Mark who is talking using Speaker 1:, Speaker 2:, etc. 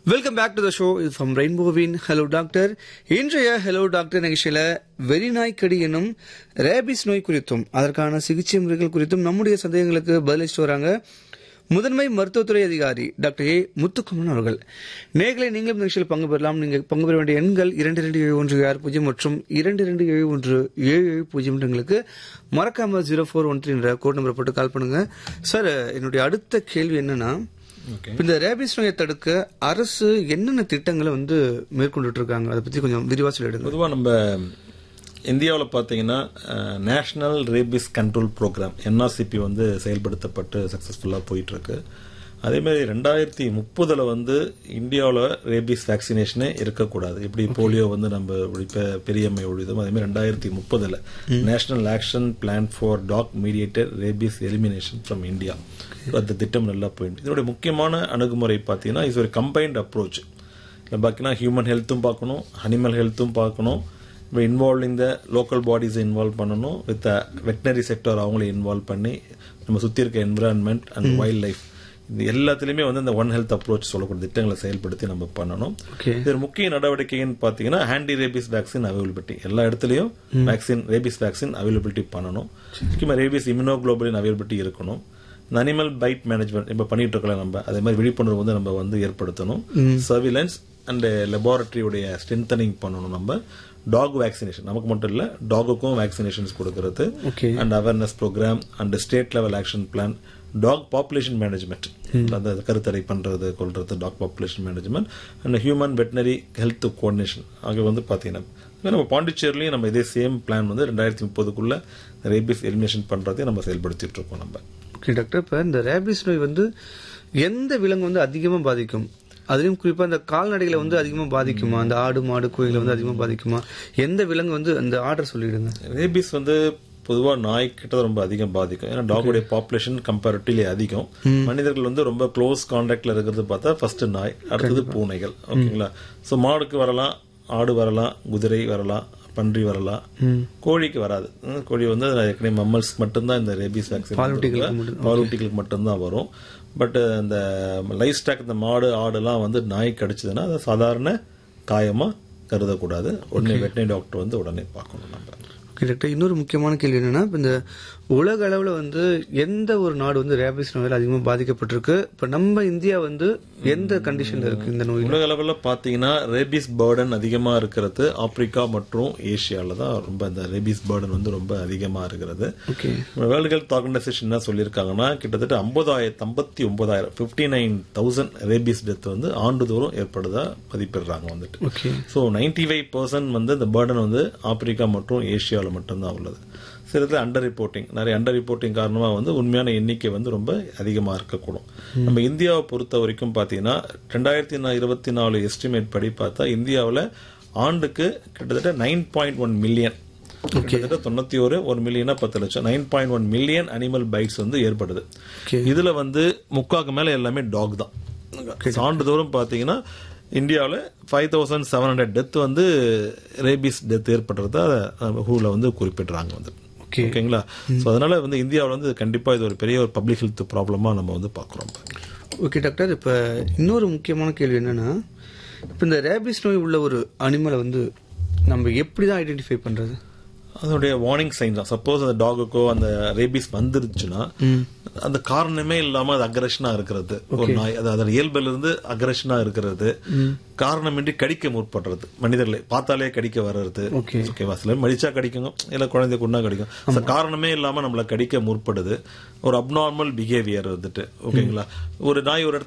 Speaker 1: Welcome back to the show இது from ரெயின்போவின் hello doctor இன்றைய ஹலோ டாக்டர் நிகழ்ச்சியில வெறிநாய்க்கடி எனும் ரேபிஸ் நோய் குறித்தும் அதற்கான சிகிச்சை முறைகள் குறித்தும் நம்முடைய சந்தேகங்களுக்கு பதிலளிச்சுட்டு வராங்க முதன்மை மருத்துவத்துறை அதிகாரி டாக்டர் ஏ முத்துக்குமரன் அவர்கள் நேர்களை நீங்களும் நிகழ்ச்சியில் பங்கு பெறலாம் நீங்கள் பங்கு பெற வேண்டிய எண்கள் இரண்டு இரண்டு ஏழு ஒன்று ஆறு பூஜ்ஜியம் மற்றும் இரண்டு இரண்டு ஏழு ஒன்று ஏழு ஏழு பூஜ்ஜியம் எங்களுக்கு மறக்காம ஜீரோ ஃபோர் ஒன் த்ரீ என்ற கோட் நம்பரை போட்டு கால் பண்ணுங்க சார் என்னுடைய அடுத்த கேள்வி என்னன்னா இப்ப இந்த ரேபிஸ் நோயை தடுக்க அரசு என்னென்ன திட்டங்களை வந்து மேற்கொண்டுட்டு இருக்காங்க அதை பத்தி கொஞ்சம் விரிவா சொல்லிடுங்க
Speaker 2: பொதுவாக நம்ம இந்தியாவில் பார்த்தீங்கன்னா national rabies control program NRCP வந்து செயல்படுத்தப்பட்டு சக்ஸஸ்ஃபுல்லாக போயிட்டு இருக்கு அதே மாதிரி ரெண்டாயிரத்தி முப்பதுல வந்து இந்தியாவில் ரேபிஸ் வேக்சினேஷனே இருக்கக்கூடாது எப்படி போலியோ வந்து நம்ம ஒழிப்ப பெரியம்மை ஒழிதோம் அதே மாதிரி ரெண்டாயிரத்தி முப்பதுல national action plan for dog mediated rabies elimination from India அந்த திட்டம் நல்லா போயிட்டு இதனுடைய முக்கியமான அணுகுமுறை பார்த்தீங்கன்னா இது ஒரு கம்பைன்ட் அப்ரோச் இல்லை பார்த்தீங்கன்னா ஹியூமன் ஹெல்த்தும் பார்க்கணும் அனிமல் ஹெல்த்தும் பார்க்கணும் இப்போ இன்வால்விங் த லோக்கல் பாடிஸை இன்வால்வ் பண்ணணும் வித் வெட்டினரி செக்டர் அவங்களே இன்வால்வ் பண்ணி நம்ம சுற்றி இருக்க என்விரான்மெண்ட் அண்ட் வைல்ட் லைஃப் இது எல்லாத்துலேயுமே வந்து இந்த ஒன் ஹெல்த் அப்ரோச் சொல்லக்கூடிய திட்டங்களை செயல்படுத்தி நம்ம பண்ணணும்
Speaker 1: Okay.
Speaker 2: இது முக்கிய நடவடிக்கைன்னு பார்த்தீங்கன்னா ஆன்டி ரேபிஸ் வேக்சின் அவைலபிலிட்டி எல்லா இடத்துலையும் வேக்சின் ரேபிஸ் வேக்சின் அவைலபிலிட்டி பண்ணணும் முக்கியமாக ரேபிஸ் இம்யூனோகுளோபுலின் அவைலபிலிட்டி இருக்கணும் இந்த அனிமல் பைட் மேனேஜ்மெண்ட் இப்போ பண்ணிட்டு இருக்கலாம் நம்ம அதே மாதிரி விழிப்புணர்வு வந்து நம்ம வந்து ஏற்படுத்தணும் சர்விலன்ஸ் அண்ட் லெபார்டரியுடைய ஸ்ட்ரென்தனிங் பண்ணணும் நம்ம டாக் வேக்சினேஷன் நமக்கு மட்டும் இல்ல டாகுக்கும் வேக்சினேஷன்ஸ் கொடுக்கறது
Speaker 1: Okay.
Speaker 2: And awareness program and state level action plan dog population management அந்த கருத்தடை பண்றது கொள்றது dog population management and human veterinary health coordination ஆகிய வந்து பாத்தீங்கன்னா இப்ப நம்ம பாண்டிச்சேரிலையும் நம்ம இதே சேம் பிளான் வந்து ரெண்டாயிரத்தி முப்பதுக்குள்ள ரேபிஸ் எலிமினேஷன் பண்றதையும் நம்ம செயல்படுத்திட்டு இருக்கோம் நம்ம
Speaker 1: ஓகே டாக்டர் இப்ப இந்த ரேபிஸ் நோய் வந்து எந்த விலங்கு வந்து அதிகமா பாதிக்கும் அதுலயும் குறிப்பா இந்த கால்நடைகளை வந்து அதிகமா பாதிக்குமா அந்த ஆடு மாடு கோயிலை வந்து அதிகமா பாதிக்குமா எந்த விலங்கு வந்து அந்த ஆர்டர் சொல்லிடுங்க
Speaker 2: ரேபிஸ் வந்து பொதுவா நாய் கிட்ட ரொம்ப அதிகம் பாதிக்கும் ஏன்னா டாகுடைய பாப்புலேஷன் கம்பேரிட்டிவ்லி அதிகம் மனிதர்கள் வந்து ரொம்ப க்ளோஸ் கான்டாக்ட்ல இருக்கிறது பார்த்தா ஃபர்ஸ்ட் நாய் அடுத்தது பூனைகள் ஓகேங்களா சோ மாடுக்கு வரலாம் ஆடு வரலாம் குதிரை வரலாம் பன்றி வரலாம் கோழிக்கு வராது ம், கோழி வந்து ஏற்கனவே மம்மல்ஸ் மட்டும்தான் இந்த ரேபிஸ் வேக்சின் பாலூட்டிகளுக்கு மட்டும்தான் வரும் பட் இந்த லைஃப் ஸ்டாக் இந்த மாடு ஆடுலாம் வந்து நாய் கடிச்சதுன்னா அது சாதாரண காயமா கருதக்கூடாது உடனே வெட்டினரி டாக்டர் வந்து உடனே பார்க்கணும் நம்ம
Speaker 1: ஓகே டாக்டர் இன்னொரு முக்கியமான கேள்வி என்னன்னா இப்ப இந்த உலக அளவுல வந்து எந்த ஒரு நாடு வந்து ரேபிஸ் நோயால் அதிகமா பாதிக்கப்பட்டிருக்கு இப்ப நம்ம இந்தியா வந்து எந்த கண்டிஷன்ல இருக்கு இந்த நோய்
Speaker 2: உலக அளவில் பார்த்தீங்கன்னா ரேபிஸ் பேர்டன் அதிகமாக இருக்கிறது ஆப்பிரிக்கா மற்றும் ஏசியாவில் தான் ரொம்ப இந்த ரேபிஸ் பேர்டன் வந்து ரொம்ப அதிகமாக இருக்கிறது
Speaker 1: ஓகே
Speaker 2: வேர்ல்டு ஹெல்த் ஆர்கனைசேஷன் என்ன சொல்லியிருக்காங்கன்னா கிட்டத்தட்ட ஐம்பதாயிரத்து ஐம்பத்தி ஒன்பதாயிரம் fifty nine thousand rabies death வந்து ஆண்டுதோறும் ஏற்படுதா மதிப்பிடுறாங்க வந்துட்டு
Speaker 1: okay
Speaker 2: so ninety five percent வந்து இந்த பேர்டன் வந்து ஆப்பிரிக்கா மற்றும் ஏசியாவில் மட்டும்தான் உள்ளது சில இடத்துல அண்டர் ரிப்போர்ட்டிங் நிறைய அண்டர் ரிப்போர்ட்டிங் காரணமாக வந்து உண்மையான எண்ணிக்கை வந்து ரொம்ப அதிகமாக இருக்கக்கூடும் நம்ம இந்தியாவை பொறுத்த வரைக்கும் பார்த்தீங்கன்னா ரெண்டாயிரத்தி இருபத்தி நாலு எஸ்டிமேட் படி பார்த்தா இந்தியாவில் ஆண்டுக்கு கிட்டத்தட்ட நைன் பாயிண்ட் ஒன் மில்லியன் கிட்டத்தட்ட தொண்ணூத்தி ஒரு ஒரு மில்லியனா பத்து லட்சம் nine point one million animal bites வந்து ஏற்படுது
Speaker 1: Okay.
Speaker 2: இதுல வந்து முக்காக்கு மேல எல்லாமே டாக் தான் ஆண்டுதோறும் பாத்தீங்கன்னா இந்தியாவில் five thousand seven hundred death வந்து ரேபிஸ் டெத் ஏற்படுறதா ஹூல வந்து குறிப்பிடுறாங்க வந்து
Speaker 1: Okay.
Speaker 2: ஓகேங்களா ஸோ அதனால வந்து இந்தியாவில் வந்து கண்டிப்பா இது ஒரு பெரிய ஒரு பப்ளிக் ஹெல்த் ப்ராப்ளமா நம்ம வந்து பார்க்குறோம்
Speaker 1: ஓகே டாக்டர் இப்ப இன்னொரு முக்கியமான கேள்வி என்னன்னா இப்ப இந்த ரேபிஸ் நோய் உள்ள ஒரு அனிமலை வந்து நம்ம எப்படி தான் ஐடென்டிஃபை பண்றது
Speaker 2: அதனுடைய வார்னிங் சைன் தான் சப்போஸ் அந்த டாகுக்கோ அந்த ரேபிஸ் வந்துருச்சுன்னா அந்த காரணமே இல்லாம அது அக்ரஷனா இருக்கிறது ஒரு நாய் அது அதோட இயல்புல இருந்து அக்ரஷனா இருக்கிறது காரணமின்றி கடிக்க முற்படுறது மனிதர்களை பார்த்தாலே கடிக்க வர்றது
Speaker 1: Okay.
Speaker 2: ஓகேவா சில மடிச்சா கடிக்குங்க இல்ல குழந்தை கொண்டா கடிக்கும் So, காரணமே இல்லாம நம்மள கடிக்க முற்படுது ஒரு அப்நார்மல் பிஹேவியர் வந்துட்டு ஓகேங்களா ஒரு நாய் ஒரு இடத்துல